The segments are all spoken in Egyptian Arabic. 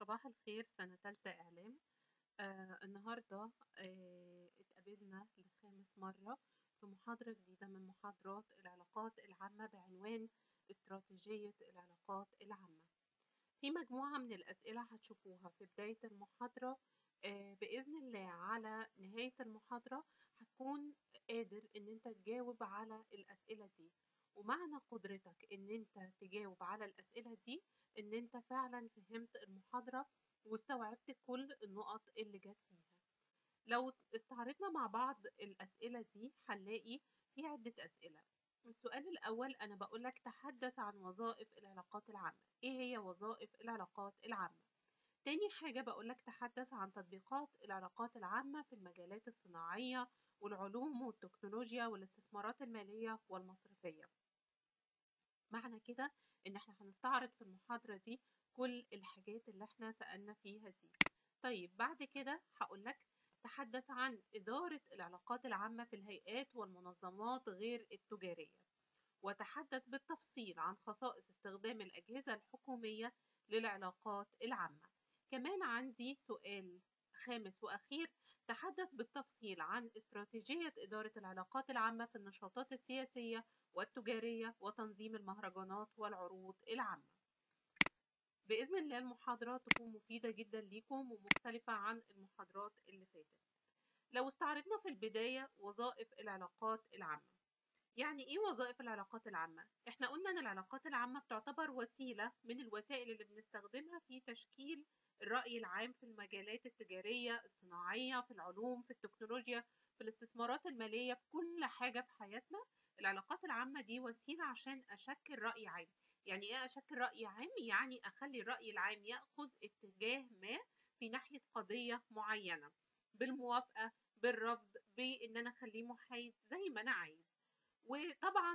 صباح الخير سنة تالتة إعلام آه النهاردة آه اتقابلنا لخامس مرة في محاضرة جديدة من محاضرات العلاقات العامة بعنوان استراتيجية العلاقات العامة في مجموعة من الأسئلة هتشوفوها في بداية المحاضرة آه بإذن الله على نهاية المحاضرة هتكون قادر إن أنت تجاوب على الأسئلة دي ومعنى قدرتك إن أنت تجاوب على الأسئلة دي إن أنت فعلا فهمت المحاضرة واستوعبت كل النقط اللي جت فيها لو استعرضنا مع بعض الأسئلة دي هنلاقي في عدة أسئلة السؤال الأول أنا بقولك تحدث عن وظائف العلاقات العامة إيه هي وظائف العلاقات العامة؟ تاني حاجة بقولك تحدث عن تطبيقات العلاقات العامة في المجالات الصناعية والعلوم والتكنولوجيا والاستثمارات المالية والمصرفية معنى كده ان احنا هنستعرض في المحاضرة دي كل الحاجات اللي احنا سألنا فيها دي طيب بعد كده هقولك تحدث عن إدارة العلاقات العامة في الهيئات والمنظمات غير التجارية وتحدث بالتفصيل عن خصائص استخدام الأجهزة الحكومية للعلاقات العامة كمان عندي سؤال خامس وأخير تحدث بالتفصيل عن استراتيجية إدارة العلاقات العامة في النشاطات السياسية والتجارية وتنظيم المهرجانات والعروض العامة بإذن الله المحاضرة تكون مفيدة جدا ليكم ومختلفة عن المحاضرات اللي فاتت لو استعرضنا في البداية وظائف العلاقات العامة يعني إيه وظائف العلاقات العامة؟ إحنا قلنا إن العلاقات العامة بتعتبر وسيلة من الوسائل اللي بنستخدمها في تشكيل الرأي العام في المجالات التجارية الصناعية في العلوم في التكنولوجيا في الاستثمارات المالية في كل حاجة في حياتنا العلاقات العامة دي وسيلة عشان أشكل رأي عام يعني إيه أشكل رأي عام؟ يعني أخلي الرأي العام يأخذ اتجاه ما في ناحية قضية معينة بالموافقة بالرفض بإن أنا أخليه محايد زي ما أنا عايز وطبعا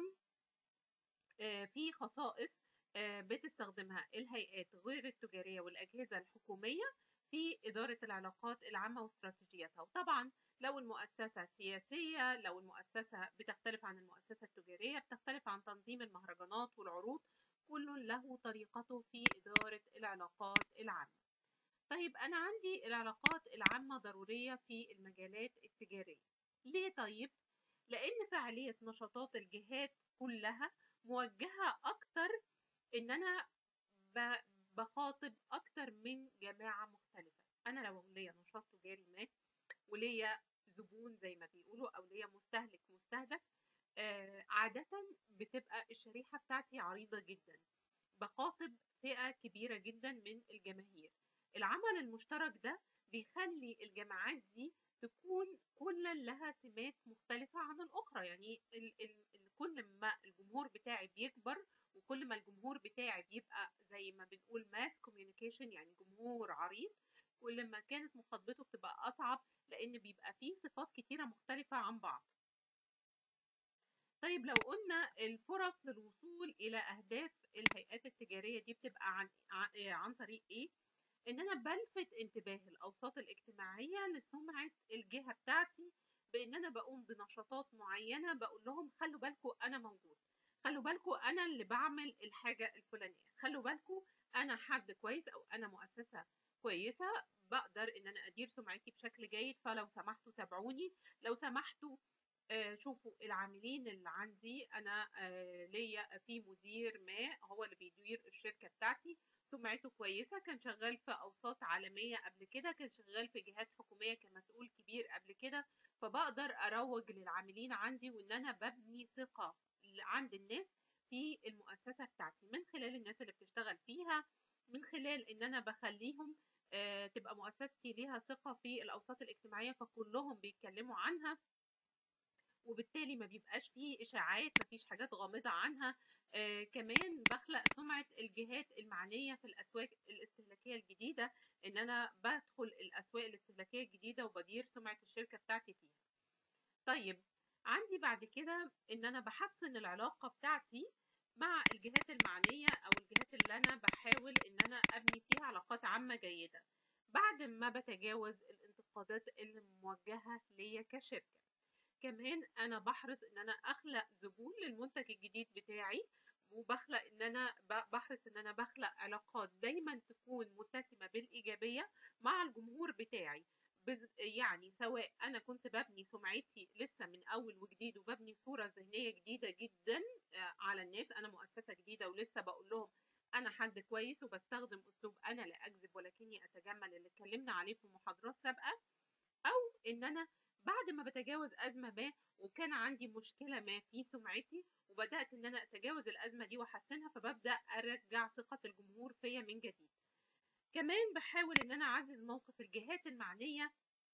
في خصائص بتستخدمها الهيئات غير التجارية والأجهزة الحكومية في إدارة العلاقات العامة واستراتيجيتها وطبعا لو المؤسسة سياسية لو المؤسسة بتختلف عن المؤسسة التجارية بتختلف عن تنظيم المهرجانات والعروض كل له طريقته في إدارة العلاقات العامة طيب أنا عندي العلاقات العامة ضرورية في المجالات التجارية ليه طيب؟ لأن فعالية نشاطات الجهات كلها موجهة أكتر إن أنا بخاطب أكتر من جماعة مختلفة أنا لو ليا نشاط تجاري ما وليا زبون زي ما بيقولوا أو ليا مستهلك مستهدف آه عادة بتبقى الشريحة بتاعتي عريضة جدا بخاطب فئة كبيرة جدا من الجماهير العمل المشترك ده بيخلي الجماعات دي تكون كل لها سمات مختلفة عن الأخرى يعني ال ال كل ما الجمهور بتاعي بيكبر وكل ما الجمهور بتاعي بيبقى زي ما بنقول ماس كوميونيكيشن يعني جمهور عريض كل ما كانت مخاطبته بتبقى أصعب لأن بيبقى فيه صفات كتيرة مختلفة عن بعض طيب لو قلنا الفرص للوصول إلى أهداف الهيئات التجارية دي بتبقى عن, عن طريق إيه؟ إن أنا بلفت انتباه الأوساط الاجتماعية لسمعة الجهة بتاعتي بإن أنا بقوم بنشاطات معينة بقول لهم خلوا بالكم أنا موجود خلوا بالكم أنا اللي بعمل الحاجة الفلانية خلوا بالكم أنا حد كويس أو أنا مؤسسة كويسة بقدر إن أنا أدير سمعتي بشكل جيد فلو سمحتوا تابعوني لو سمحتوا آه شوفوا العاملين اللي عندي أنا آه ليا في مدير ما هو اللي بيدير الشركة بتاعتي سمعته كويسة كان شغال في أوساط عالمية قبل كده كان شغال في جهات حكومية كمسؤول كبير قبل كده فبقدر أروج للعاملين عندي وإن أنا ببني ثقة عند الناس في المؤسسة بتاعتي من خلال الناس اللي بتشتغل فيها من خلال إن أنا بخليهم آه تبقى مؤسستي ليها ثقة في الأوساط الاجتماعية فكلهم بيتكلموا عنها وبالتالي ما بيبقاش فيه إشاعات ما فيش حاجات غامضة عنها آه كمان بخلق سمعة الجهات المعنية في الأسواق الاستهلاكية الجديدة إن أنا بدخل الأسواق الاستهلاكية الجديدة وبدير سمعة الشركة بتاعتي فيها طيب عندي بعد كده إن أنا بحسن العلاقة بتاعتي مع الجهات المعنية أو الجهات اللي أنا بحاول إن أنا أبني فيها علاقات عامة جيدة بعد ما بتجاوز الانتقادات اللي موجهة ليا كشركة كمان انا بحرص ان انا اخلق زبون للمنتج الجديد بتاعي وبخلق ان انا بحرص ان انا بخلق علاقات دايما تكون متسمة بالايجابية إيجابية مع الجمهور بتاعي بز... يعني سواء أنا كنت ببني سمعتي لسه من أول وجديد وببني صورة ذهنية جديدة جدا على الناس أنا مؤسسة جديدة ولسه بقول لهم أنا حد كويس وبستخدم أسلوب أنا لا أكذب ولكني أتجمل اللي اتكلمنا عليه في محاضرات سابقة أو إن أنا بعد ما بتجاوز أزمة ما وكان عندي مشكلة ما في سمعتي وبدأت إن أنا أتجاوز الأزمة دي وأحسنها فببدأ أرجع ثقة الجمهور فيا من جديد. كمان بحاول إن أنا أعزز موقف الجهات المعنية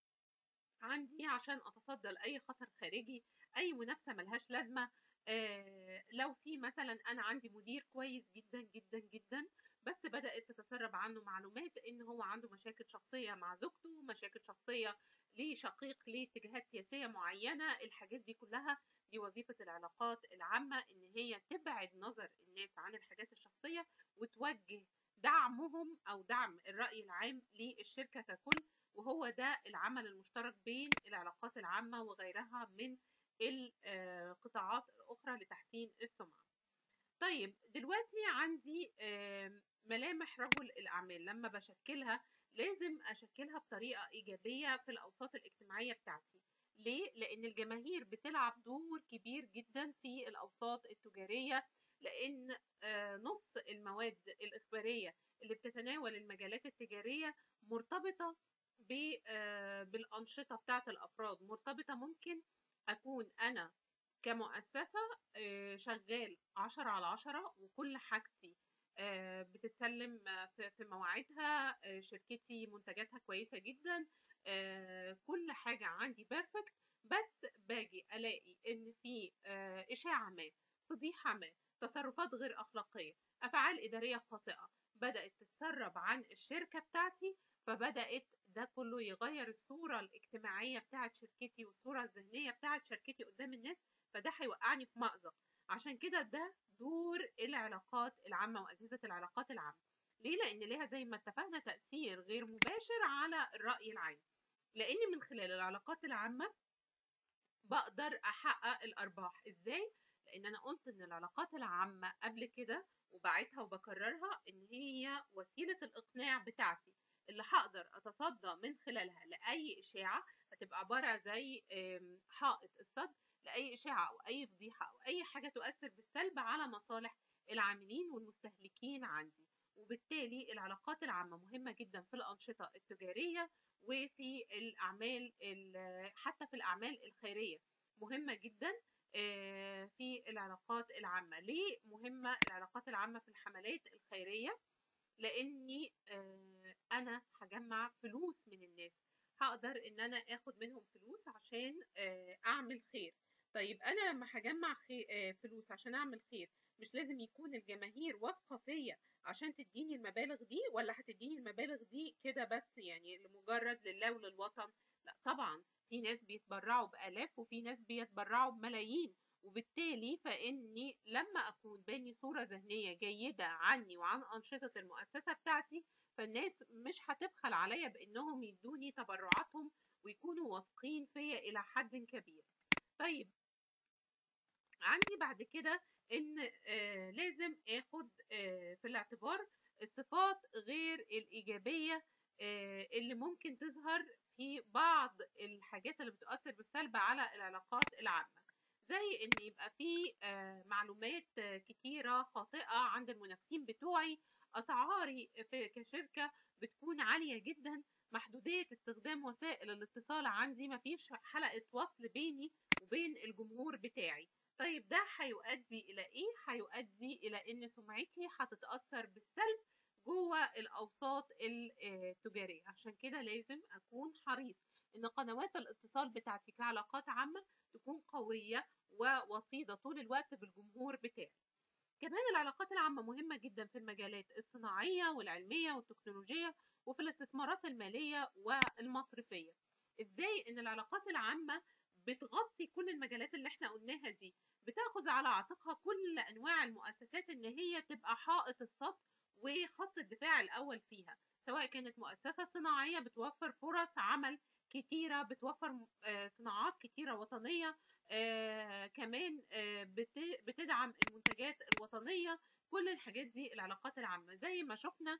عندي عشان أتصدى لأي خطر خارجي أي منافسة ملهاش لازمة آه لو في مثلا أنا عندي مدير كويس جدا جدا جدا بس بدأت تتسرب عنه معلومات إن هو عنده مشاكل شخصية مع زوجته مشاكل شخصية ليه شقيق ليه اتجاهات سياسية معينة الحاجات دي كلها دي وظيفة العلاقات العامة إن هي تبعد نظر الناس عن الحاجات الشخصية وتوجه دعمهم أو دعم الرأي العام للشركة ككل وهو ده العمل المشترك بين العلاقات العامة وغيرها من القطاعات الأخرى لتحسين السمعة طيب دلوقتي عندي ملامح رجل الأعمال لما بشكلها لازم أشكلها بطريقة إيجابية في الأوساط الاجتماعية بتاعتي ليه؟ لأن الجماهير بتلعب دور كبير جدا في الأوساط التجارية لأن نص المواد الإخبارية اللي بتتناول المجالات التجارية مرتبطة بالأنشطة بتاعت الأفراد مرتبطة ممكن أكون أنا كمؤسسة شغال عشرة على عشرة وكل حاجتي بتتسلم في مواعيدها شركتي منتجاتها كويسة جدا كل حاجة عندي بيرفكت بس باجي ألاقي إن في إشاعة ما فضيحة ما تصرفات غير أخلاقية أفعال إدارية خاطئة بدأت تتسرب عن الشركة بتاعتي فبدأت ده كله يغير الصورة الاجتماعية بتاعت شركتي والصورة الذهنية بتاعت شركتي قدام الناس فده هيوقعني في مأزق عشان كده ده دور العلاقات العامة وأجهزة العلاقات العامة ليه؟ لأن ليها زي ما اتفقنا تأثير غير مباشر على الرأي العام لأن من خلال العلاقات العامة بقدر أحقق الأرباح إزاي؟ لأن أنا قلت إن العلاقات العامة قبل كده وبعتها وبكررها إن هي وسيلة الإقناع بتاعتي اللي هقدر أتصدى من خلالها لأي إشاعة هتبقى عبارة زي حائط الصد لأي إشاعة أو أي فضيحة أو أي حاجة تؤثر بالسلب على مصالح العاملين والمستهلكين عندي وبالتالي العلاقات العامة مهمة جدا في الأنشطة التجارية وفي الأعمال حتى في الأعمال الخيرية مهمة جدا في العلاقات العامة ليه مهمة العلاقات العامة في الحملات الخيرية لأني أنا هجمع فلوس من الناس هقدر إن أنا آخد منهم فلوس عشان أعمل خير طيب أنا لما هجمع فلوس عشان أعمل خير مش لازم يكون الجماهير واثقة فيا عشان تديني المبالغ دي ولا هتديني المبالغ دي كده بس يعني لمجرد لله وللوطن لا طبعا في ناس بيتبرعوا بآلاف وفي ناس بيتبرعوا بملايين وبالتالي فإني لما أكون باني صورة ذهنية جيدة عني وعن أنشطة المؤسسة بتاعتي فالناس مش هتبخل عليا بإنهم يدوني تبرعاتهم ويكونوا واثقين فيا إلى حد كبير طيب عندي بعد كده ان آه لازم اخد آه في الاعتبار الصفات غير الايجابيه آه اللي ممكن تظهر في بعض الحاجات اللي بتؤثر بالسلب على العلاقات العامه زي ان يبقى في معلومات كتيره خاطئه عند المنافسين بتوعي اسعاري في كشركه بتكون عاليه جدا محدوديه استخدام وسائل الاتصال عندي مفيش حلقه وصل بيني وبين الجمهور بتاعي طيب ده هيؤدي الى ايه هيؤدي الى ان سمعتي هتتاثر بالسلب جوه الاوساط التجاريه عشان كده لازم اكون حريص ان قنوات الاتصال بتاعتي كعلاقات عامه تكون قويه ووطيده طول الوقت بالجمهور بتاعي كمان العلاقات العامة مهمة جدا في المجالات الصناعية والعلمية والتكنولوجية وفي الاستثمارات المالية والمصرفية ازاي ان العلاقات العامة بتغطي كل المجالات اللي احنا قلناها دي بتاخذ على عاتقها كل انواع المؤسسات ان هي تبقى حائط الصد وخط الدفاع الاول فيها سواء كانت مؤسسة صناعية بتوفر فرص عمل كتيرة بتوفر صناعات كتيرة وطنية آه كمان آه بتدعم المنتجات الوطنية كل الحاجات دي العلاقات العامة زي ما شفنا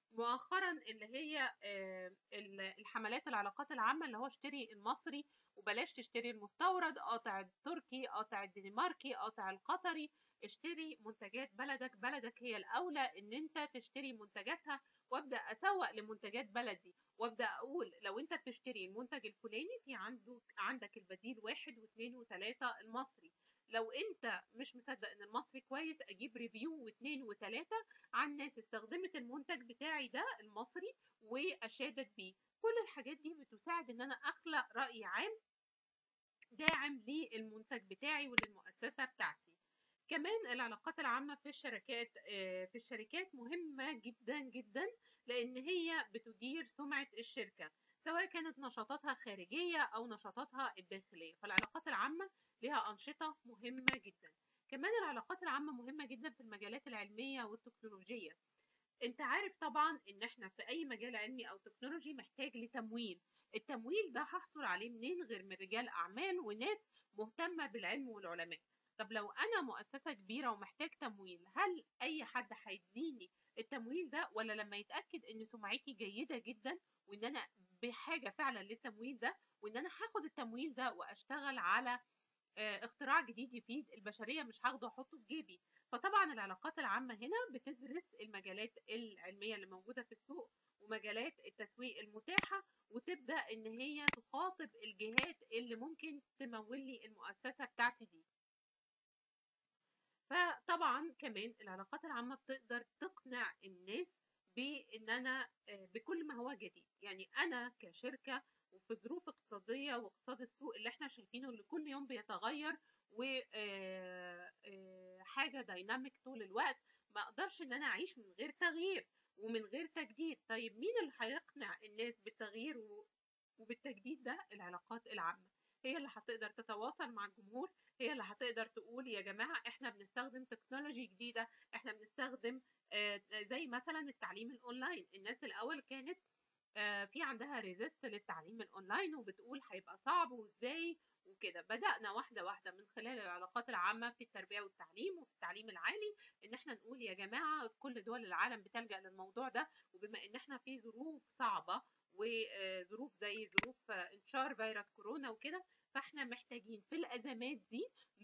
مؤخرا اللي هي آه، ال- الحملات العلاقات العامة اللي هو اشتري المصري وبلاش تشتري المستورد قاطع التركي قاطع الدنماركي قاطع القطري اشتري منتجات بلدك بلدك هي الأولى ان انت تشتري منتجاتها وابدأ اسوق لمنتجات بلدي وابدأ اقول لو انت بتشتري المنتج الفلاني في عنده عندك البديل واحد واثنين وثلاثة المصري لو انت مش مصدق ان المصري كويس اجيب ريفيو واثنين وثلاثة عن ناس استخدمت المنتج بتاعي ده المصري واشادت بيه كل الحاجات دي بتساعد ان انا اخلق راي عام داعم للمنتج بتاعي وللمؤسسه بتاعتي كمان العلاقات العامه في الشركات آه، في الشركات مهمه جدا جدا لان هي بتدير سمعه الشركه سواء كانت نشاطاتها خارجيه او نشاطاتها الداخليه فالعلاقات العامه لها انشطه مهمه جدا كمان العلاقات العامه مهمه جدا في المجالات العلميه والتكنولوجيه انت عارف طبعا ان احنا في اي مجال علمي او تكنولوجي محتاج لتمويل التمويل ده هحصل عليه منين غير من رجال اعمال وناس مهتمه بالعلم والعلماء طب لو انا مؤسسه كبيره ومحتاج تمويل هل اي حد هيديني التمويل ده ولا لما يتاكد ان سمعتي جيده جدا وان انا بحاجه فعلا للتمويل ده وان انا هاخد التمويل ده واشتغل على آه، اختراع جديد يفيد البشريه مش هاخده احطه في جيبي فطبعا العلاقات العامه هنا بتدرس المجالات العلميه اللي موجوده في السوق ومجالات التسويق المتاحه وتبدا ان هي تخاطب الجهات اللي ممكن تمول لي المؤسسه بتاعتي دي فطبعا كمان العلاقات العامه بتقدر تقنع الناس بان انا آه، بكل ما هو جديد يعني انا كشركه وفي ظروف اقتصاديه واقتصاد السوق اللي احنا شايفينه اللي كل يوم بيتغير وحاجه دايناميك طول الوقت ما اقدرش ان انا اعيش من غير تغيير ومن غير تجديد طيب مين اللي هيقنع الناس بالتغيير و- وبالتجديد ده العلاقات العامه هي اللي هتقدر تتواصل مع الجمهور هي اللي هتقدر تقول يا جماعه احنا بنستخدم تكنولوجي جديده احنا بنستخدم آه، زي مثلا التعليم الاونلاين الناس الاول كانت آه، في عندها ريزيست للتعليم الاونلاين وبتقول هيبقى صعب وازاي وكده بدأنا واحدة واحدة من خلال العلاقات العامة في التربية والتعليم وفي التعليم العالي ان احنا نقول يا جماعة كل دول العالم بتلجأ للموضوع ده وبما ان احنا في ظروف صعبة وظروف زي ظروف آه، انتشار فيروس كورونا وكده فاحنا محتاجين في الازمات دي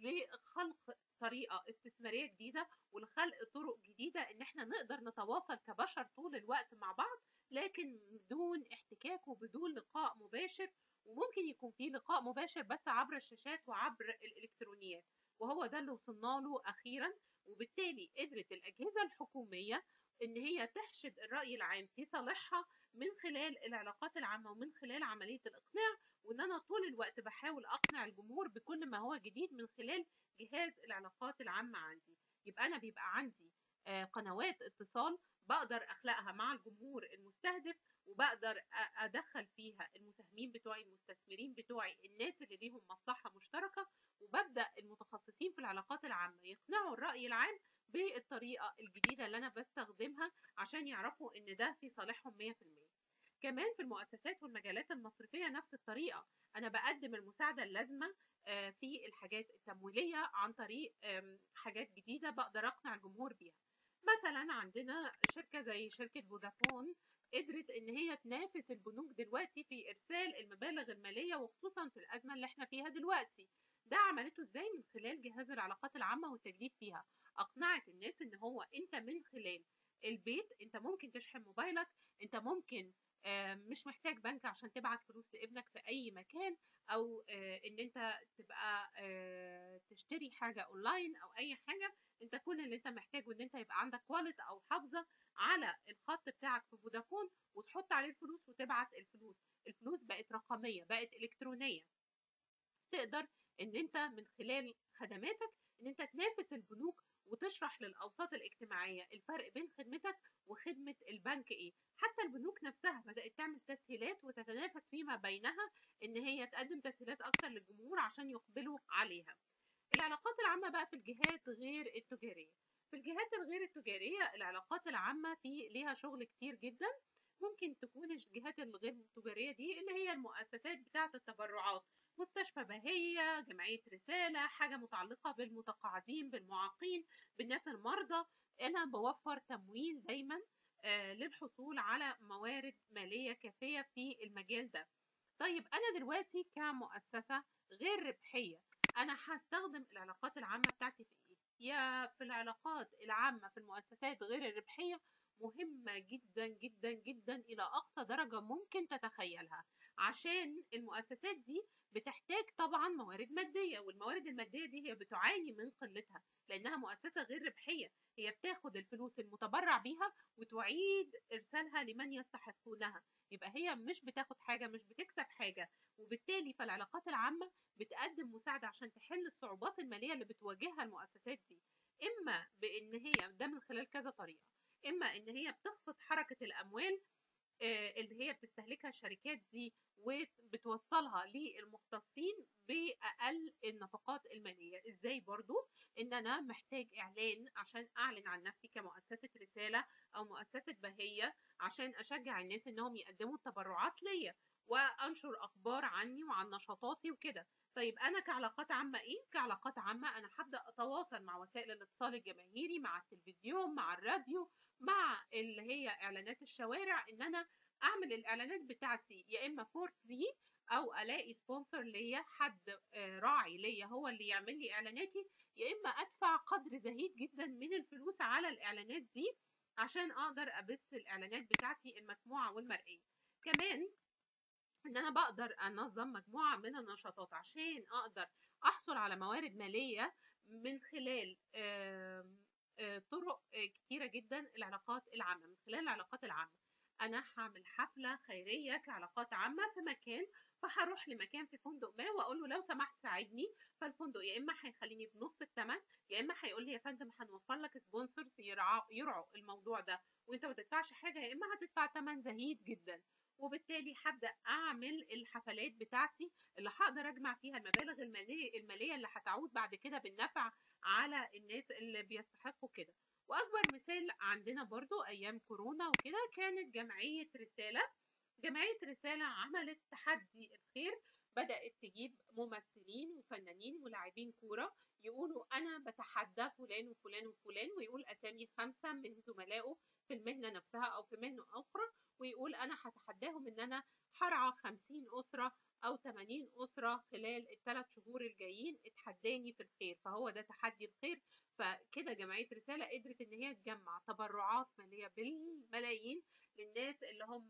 لخلق طريقة استثمارية جديدة ولخلق طرق جديدة ان احنا نقدر نتواصل كبشر طول الوقت مع بعض لكن بدون احتكاك وبدون لقاء مباشر وممكن يكون في لقاء مباشر بس عبر الشاشات وعبر الالكترونيات وهو ده اللي وصلنا له اخيرا وبالتالي قدرت الاجهزه الحكوميه ان هي تحشد الراي العام في صالحها من خلال العلاقات العامه ومن خلال عمليه الاقناع وان انا طول الوقت بحاول اقنع الجمهور بكل ما هو جديد من خلال جهاز العلاقات العامه عندي يبقى انا بيبقى عندي آه، قنوات اتصال بقدر اخلقها مع الجمهور المستهدف وبقدر أ- ادخل فيها المساهمين بتوعي المستثمرين بتوعي الناس اللي ليهم مصلحه مشتركه وببدا المتخصصين في العلاقات العامه يقنعوا الراي العام بالطريقه الجديده اللي انا بستخدمها عشان يعرفوا ان ده في صالحهم 100% كمان في المؤسسات والمجالات المصرفيه نفس الطريقه انا بقدم المساعده اللازمه آه، في الحاجات التمويليه عن طريق آم، حاجات جديده بقدر اقنع الجمهور بيها مثلا عندنا شركه زي شركه فودافون قدرت ان هي تنافس البنوك دلوقتي في ارسال المبالغ الماليه وخصوصا في الازمه اللي احنا فيها دلوقتي ده عملته ازاي من خلال جهاز العلاقات العامه والتجديد فيها اقنعت الناس ان هو انت من خلال البيت انت ممكن تشحن موبايلك انت ممكن آه، مش محتاج بنك عشان تبعت فلوس لابنك في اي مكان او آه، ان انت تبقى آه، تشتري حاجه اونلاين او اي حاجه انت كل اللي انت محتاجه ان انت يبقى عندك والت او حافظه على الخط بتاعك في فودافون وتحط عليه الفلوس وتبعت الفلوس الفلوس بقت رقميه بقت الكترونيه تقدر ان انت من خلال خدماتك ان انت تنافس البنوك وتشرح للاوساط الاجتماعيه الفرق بين خدمتك وخدمه البنك ايه حتى البنوك نفسها بدات تعمل تسهيلات وتتنافس فيما بينها ان هي تقدم تسهيلات اكتر للجمهور عشان يقبلوا عليها العلاقات العامه بقى في الجهات غير التجاريه في الجهات الغير التجاريه العلاقات العامه في ليها شغل كتير جدا ممكن تكون الجهات الغير التجاريه دي اللي هي المؤسسات بتاعه التبرعات مستشفى بهية جمعية رسالة حاجة متعلقة بالمتقاعدين بالمعاقين بالناس المرضى أنا بوفر تمويل دايما آه، للحصول على موارد مالية كافية في المجال ده طيب أنا دلوقتي كمؤسسة غير ربحية أنا هستخدم العلاقات العامة بتاعتي في إيه؟ يا في العلاقات العامة في المؤسسات غير الربحية مهمة جدا جدا جدا إلى أقصى درجة ممكن تتخيلها عشان المؤسسات دي بتحتاج طبعا موارد مادية والموارد المادية دي هي بتعاني من قلتها لأنها مؤسسة غير ربحية هي بتاخد الفلوس المتبرع بيها وتعيد إرسالها لمن يستحقونها يبقى هي مش بتاخد حاجة مش بتكسب حاجة وبالتالي فالعلاقات العامة بتقدم مساعدة عشان تحل الصعوبات المالية اللي بتواجهها المؤسسات دي إما بإن هي ده من خلال كذا طريقة إما إن هي بتخفض حركة الأموال آه، اللي هي بتستهلكها الشركات دي وبتوصلها للمختصين بأقل النفقات المالية ازاي برضو ان انا محتاج اعلان عشان اعلن عن نفسي كمؤسسة رسالة او مؤسسة بهية عشان اشجع الناس انهم يقدموا التبرعات ليا وانشر اخبار عني وعن نشاطاتي وكده طيب انا كعلاقات عامه ايه كعلاقات عامه انا هبدا اتواصل مع وسائل الاتصال الجماهيري مع التلفزيون مع الراديو مع اللي هي اعلانات الشوارع ان انا اعمل الاعلانات بتاعتي يا اما فور فري او الاقي سبونسر ليا حد آه، راعي ليا هو اللي يعمل لي اعلاناتي يا اما ادفع قدر زهيد جدا من الفلوس على الاعلانات دي عشان اقدر ابث الاعلانات بتاعتي المسموعه والمرئيه كمان ان انا بقدر انظم مجموعه من النشاطات عشان اقدر احصل على موارد ماليه من خلال آم، آه، طرق آه، كتيره جدا العلاقات العامه من خلال العلاقات العامه انا هعمل حفله خيريه كعلاقات عامه في مكان فهروح لمكان في فندق ما واقول له لو سمحت ساعدني فالفندق يا اما هيخليني بنص الثمن يا اما هيقول لي يا فندم هنوفر لك سبونسرز يرعوا يرعوا الموضوع ده وانت ما تدفعش حاجه يا اما هتدفع ثمن زهيد جدا وبالتالي هبدا اعمل الحفلات بتاعتي اللي هقدر اجمع فيها المبالغ الماليه الماليه اللي هتعود بعد كده بالنفع على الناس اللي بيستحقوا كده واكبر مثال عندنا برضو ايام كورونا وكده كانت جمعيه رساله جمعيه رساله عملت تحدي الخير بدات تجيب ممثلين وفنانين ولاعبين كوره يقولوا انا بتحدى فلان وفلان وفلان ويقول اسامي خمسه من زملائه في المهنه نفسها او في مهنه اخرى ويقول انا هتحداهم ان انا هرعى 50 اسره او 80 اسره خلال الثلاث شهور الجايين اتحداني في الخير فهو ده تحدي الخير فكده جمعيه رساله قدرت ان هي تجمع تبرعات ماليه بالملايين للناس اللي هم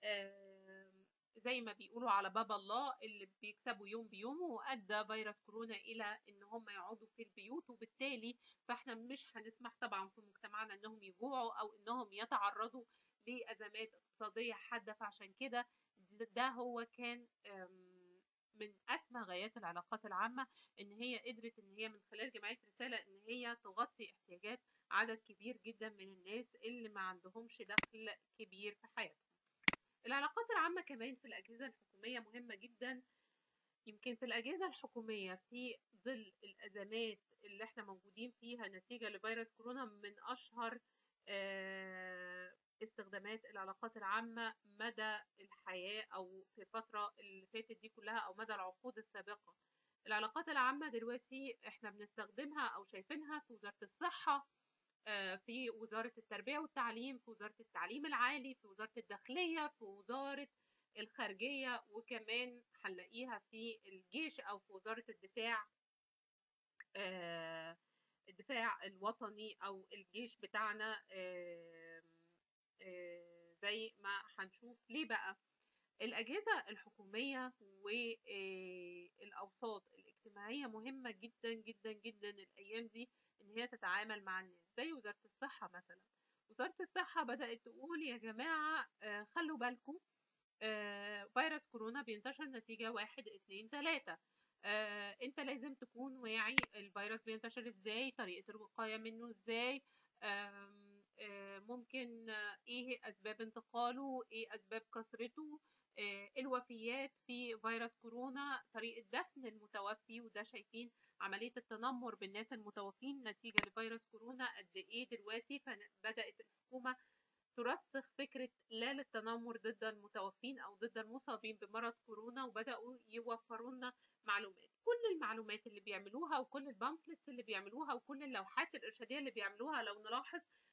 آم، زي ما بيقولوا على باب الله اللي بيكسبوا يوم بيوم وادى فيروس كورونا الى ان هم يقعدوا في البيوت وبالتالي فاحنا مش هنسمح طبعا في مجتمعنا انهم يجوعوا او انهم يتعرضوا لازمات اقتصاديه حاده فعشان كده ده هو كان آم، من اسمى غايات العلاقات العامه ان هي قدرت ان هي من خلال جمعيه رساله ان هي تغطي احتياجات عدد كبير جدا من الناس اللي ما عندهمش دخل كبير في حياتهم العلاقات العامه كمان في الاجهزه الحكوميه مهمه جدا يمكن في الأجهزة الحكومية في ظل الأزمات اللي احنا موجودين فيها نتيجة لفيروس كورونا من أشهر آه، استخدامات العلاقات العامة مدى الحياة أو في الفترة اللي فاتت دي كلها أو مدى العقود السابقة العلاقات العامة دلوقتي احنا بنستخدمها أو شايفينها في وزارة الصحة آه، في وزارة التربية والتعليم في وزارة التعليم العالي في وزارة الداخلية في وزارة الخارجية وكمان هنلاقيها في الجيش أو في وزارة الدفاع آه، الدفاع الوطني أو الجيش بتاعنا آم، آه، زي ما هنشوف ليه بقى الأجهزة الحكومية والأوساط الاجتماعية مهمة جدا جدا جدا الأيام دي إن هي تتعامل مع الناس زي وزارة الصحة مثلا وزارة الصحة بدأت تقول يا جماعة آه، خلوا بالكم آه، فيروس كورونا بينتشر نتيجة واحد اتنين تلاتة آه، انت لازم تكون واعي الفيروس بينتشر ازاي طريقة الوقاية منه ازاي آم، آه، ممكن آه، ايه اسباب انتقاله ايه اسباب كثرته آه، الوفيات في فيروس كورونا طريقة دفن المتوفي وده شايفين عملية التنمر بالناس المتوفين نتيجة لفيروس كورونا قد ايه دلوقتي فبدأت الحكومة ترسخ فكرة لا للتنمر ضد المتوفين أو ضد المصابين بمرض كورونا وبدأوا يوفروا لنا معلومات كل المعلومات اللي بيعملوها وكل البامفلتس اللي بيعملوها وكل اللوحات الإرشادية اللي بيعملوها لو نلاحظ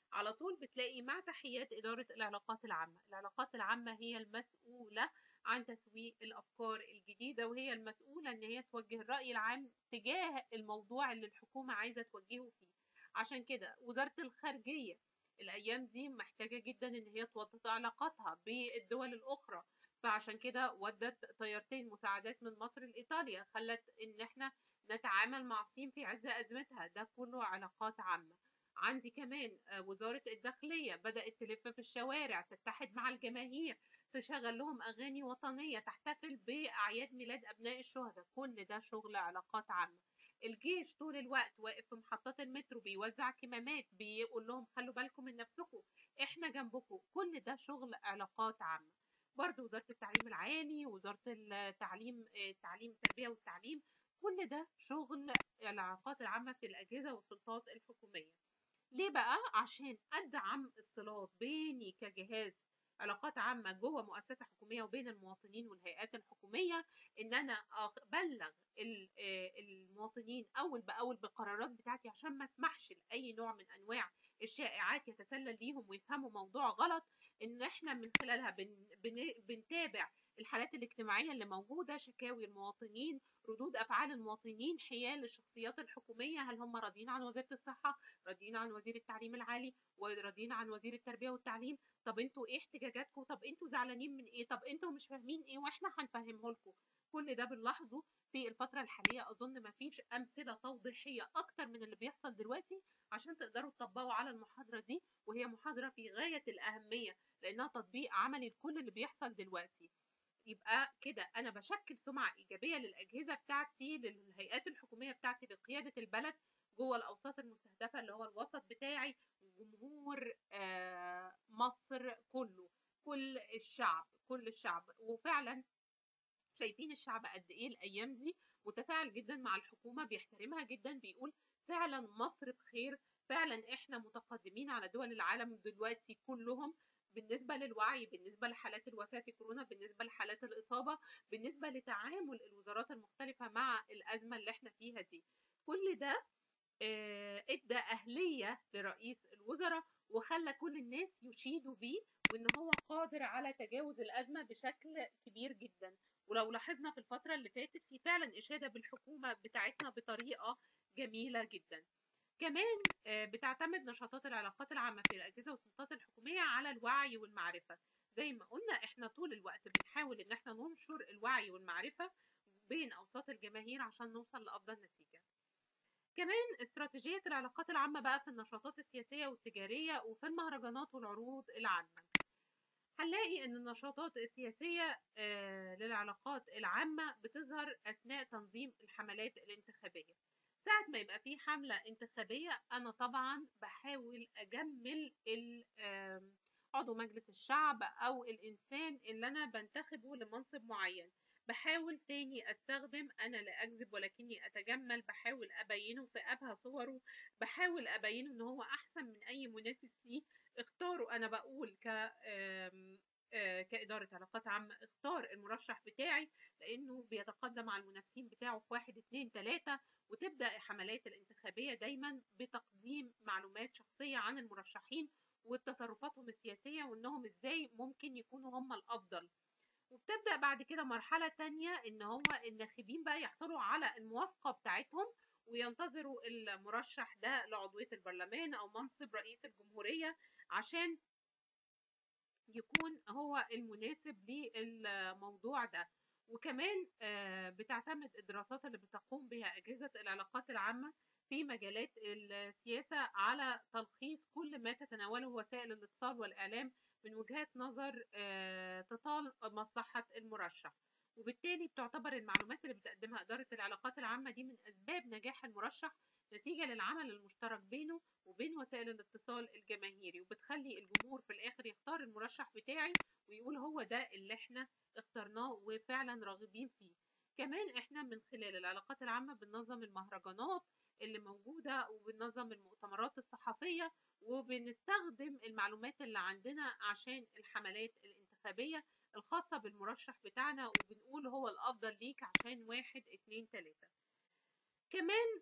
على طول بتلاقي مع تحيات إدارة العلاقات العامة العلاقات العامة هي المسؤولة عن تسويق الأفكار الجديدة وهي المسؤولة إن هي توجه الرأي العام تجاه الموضوع اللي الحكومة عايزة توجهه فيه عشان كده وزارة الخارجية الأيام دي محتاجة جدا إن هي توطد علاقاتها بالدول الأخرى فعشان كده ودت طيارتين مساعدات من مصر لإيطاليا خلت إن إحنا نتعامل مع الصين في عز أزمتها ده كله علاقات عامة عندي كمان وزارة الداخلية بدأت تلف في الشوارع تتحد مع الجماهير تشغل لهم أغاني وطنية تحتفل بأعياد ميلاد أبناء الشهداء كل ده شغل علاقات عامة الجيش طول الوقت واقف في محطات المترو بيوزع كمامات بيقول لهم خلوا بالكم من نفسكم احنا جنبكم كل ده شغل علاقات عامة برضو وزارة التعليم العالي وزارة التعليم التعليم التربية والتعليم كل ده شغل العلاقات العامة في الأجهزة والسلطات الحكومية ليه بقى؟ عشان أدعم الصلات بيني كجهاز علاقات عامة جوه مؤسسة حكومية وبين المواطنين والهيئات الحكومية إن أنا أبلغ المواطنين أول بأول بالقرارات بتاعتي عشان ما اسمحش لأي نوع من أنواع الشائعات يتسلل ليهم ويفهموا موضوع غلط إن إحنا من خلالها بن بن بنتابع الحالات الاجتماعية اللي موجودة شكاوي المواطنين ردود أفعال المواطنين حيال الشخصيات الحكومية هل هم راضيين عن وزارة الصحة راضيين عن وزير التعليم العالي وراضيين عن وزير التربية والتعليم طب انتوا ايه احتجاجاتكم طب انتوا زعلانين من ايه طب انتوا مش فاهمين ايه واحنا هنفهمه لكم كل ده بنلاحظه في الفترة الحالية أظن مفيش أمثلة توضيحية أكتر من اللي بيحصل دلوقتي عشان تقدروا تطبقوا على المحاضرة دي وهي محاضرة في غاية الأهمية لأنها تطبيق عملي لكل اللي بيحصل دلوقتي يبقى كده انا بشكل سمعه ايجابيه للاجهزه بتاعتي للهيئات الحكوميه بتاعتي لقياده البلد جوه الاوساط المستهدفه اللي هو الوسط بتاعي جمهور آه مصر كله كل الشعب كل الشعب وفعلا شايفين الشعب قد ايه الايام دي متفاعل جدا مع الحكومه بيحترمها جدا بيقول فعلا مصر بخير فعلا احنا متقدمين على دول العالم دلوقتي كلهم بالنسبة للوعي بالنسبة لحالات الوفاة في كورونا بالنسبة لحالات الإصابة بالنسبة لتعامل الوزارات المختلفة مع الأزمة اللي احنا فيها دي كل ده ادى أهلية لرئيس الوزراء وخلى كل الناس يشيدوا بيه وإن هو قادر على تجاوز الأزمة بشكل كبير جدا ولو لاحظنا في الفترة اللي فاتت في فعلا إشادة بالحكومة بتاعتنا بطريقة جميلة جدا كمان بتعتمد نشاطات العلاقات العامة في الأجهزة والسلطات الحكومية على الوعي والمعرفة زي ما قلنا احنا طول الوقت بنحاول ان احنا ننشر الوعي والمعرفة بين أوساط الجماهير عشان نوصل لأفضل نتيجة كمان استراتيجية العلاقات العامة بقى في النشاطات السياسية والتجارية وفي المهرجانات والعروض العامة هنلاقي ان النشاطات السياسية للعلاقات العامة بتظهر أثناء تنظيم الحملات الانتخابية ساعة ما يبقى في حملة انتخابية أنا طبعا بحاول أجمل عضو مجلس الشعب أو الإنسان اللي أنا بنتخبه لمنصب معين بحاول تاني أستخدم أنا لا أكذب ولكني أتجمل بحاول أبينه في أبهى صوره بحاول أبينه إن هو أحسن من أي منافس ليه اختاره أنا بقول ك كإدارة علاقات عامة اختار المرشح بتاعي لأنه بيتقدم على المنافسين بتاعه في واحد اتنين تلاتة وتبدأ الحملات الانتخابية دايما بتقديم معلومات شخصية عن المرشحين وتصرفاتهم السياسية وإنهم إزاي ممكن يكونوا هم الأفضل وبتبدأ بعد كده مرحلة تانية إن هو الناخبين بقى يحصلوا على الموافقة بتاعتهم وينتظروا المرشح ده لعضوية البرلمان أو منصب رئيس الجمهورية عشان يكون هو المناسب للموضوع ده وكمان بتعتمد الدراسات اللي بتقوم بها أجهزة العلاقات العامة في مجالات السياسة على تلخيص كل ما تتناوله وسائل الاتصال والإعلام من وجهات نظر تطال مصلحة المرشح وبالتالي بتعتبر المعلومات اللي بتقدمها إدارة العلاقات العامة دي من أسباب نجاح المرشح نتيجة للعمل المشترك بينه وبين وسائل الاتصال الجماهيري وبتخلي الجمهور في الآخر يختار المرشح بتاعي ويقول هو ده اللي احنا اخترناه وفعلا راغبين فيه كمان احنا من خلال العلاقات العامة بننظم المهرجانات اللي موجودة وبننظم المؤتمرات الصحفية وبنستخدم المعلومات اللي عندنا عشان الحملات الانتخابية الخاصة بالمرشح بتاعنا وبنقول هو الأفضل ليك عشان واحد اتنين تلاتة كمان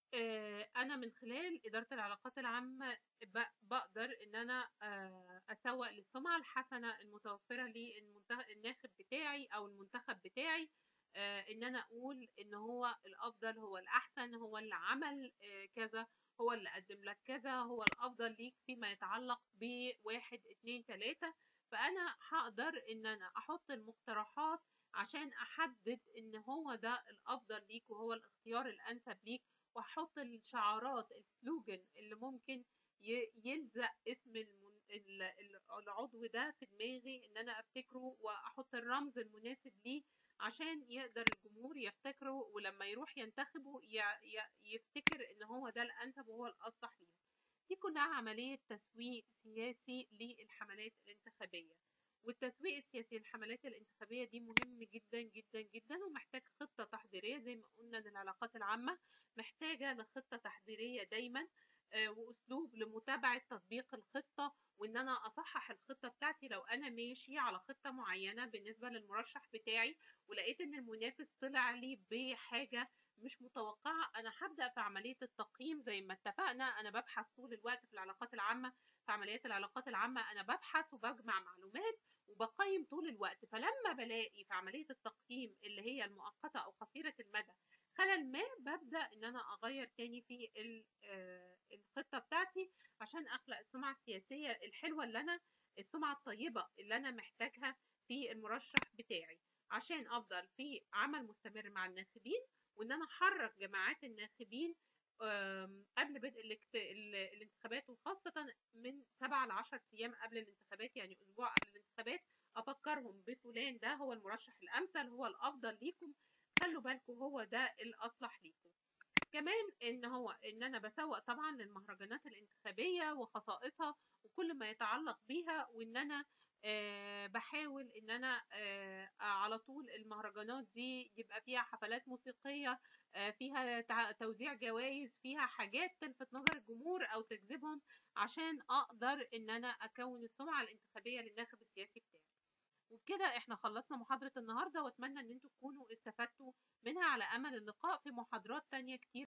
آآ أنا من خلال إدارة العلاقات العامة ب باقدر إن أنا آآ أسوّق للسمعة الحسنة المتوفرة للمنت الناخب بتاعي أو المنتخب بتاعي، آآ إن أنا أقول إن هو الأفضل، هو الأحسن، هو اللي عمل آآ كذا، هو اللي قدّم لك كذا، هو الأفضل ليك فيما يتعلق ب1، 2، 3 فأنا هاقدر إن أنا أحُط المقترحات عشان أحدد إن هو ده الأفضل ليك وهو الاختيار الأنسب ليك، وهاحُط الشعارات الslogan اللي ممكن ي يلزق اسم المن ال ال العضو ده في دماغي إن أنا أفتكره وأحُط الرمز المناسب ليه، عشان يقدر الجمهور يفتكره ولمّا يروح ينتخبه ي ي يفتكر إن هو ده الأنسب وهو الأصلح ليه. دي كلّها عملية تسويق سياسي للحملات الانتخابية، والتسويق السياسي للحملات الانتخابية دي مهم جدًا، جدًا، جدًا ومحتاج خطة تحضيرية زي ما قُلنا إن العلاقات العامة محتاجة لخطة تحضيرية دايمًا آآ وأسلوب لمتابعة تطبيق الخطة، وإن أنا أصحّح الخطة بتاعتي لو أنا ماشي على خطة معيّنة بالنسبة للمرشح بتاعي، ولقيت إن المنافس طلع لي بحاجة مش متوقعة، أنا هابدأ في عملية التقييم زي ما اتفقنا، أنا بابحث طول الوقت في العلاقات العامة، في عمليات العلاقات العامة أنا بابحث وباجمع معلومات وباقيّم طول الوقت، فلمّا بالاقي في عملية التقييم اللي هي المؤقتة أو قصيرة المدى خلل ما، بابدأ إن أنا أغيّر تاني في ال آآ الخطة بتاعتي عشان أخلق السمعة السياسية الحلوة اللي أنا السمعة الطيبة اللي أنا محتاجها في المرشح بتاعي، عشان أفضل في عمل مستمر مع الناخبين، وإن أنا أحرّك جماعات الناخبين آمم قبل بدء الاكت ال الانتخابات وخاصةً من 7 ل10 أيام قبل الانتخابات، يعني أسبوع قبل الانتخابات أفكّرهم بفلان ده هو المرشح الأمثل، هو الأفضل ليكم، خلّوا بالكم هو ده الأصلح ليكم. كمان إن هو إن أنا باسوّق طبعًا للمهرجانات الانتخابية وخصائصها وكل ما يتعلق بيها، وإن أنا آآ باحاول إن أنا آآ على طول المهرجانات دي يبقى فيها حفلات موسيقية، آآ فيها تع توزيع جوايز، فيها حاجات تلفت نظر الجمهور أو تجذبهم، عشان أقدر إن أنا أكوّن السمعة الانتخابية للناخب السياسي بتاعي. وبكده إحنا خلّصنا محاضرة النهارده، وأتمنى إن أنتم تكونوا استفدتوا منها على أمل اللقاء في محاضرات تانية كتير.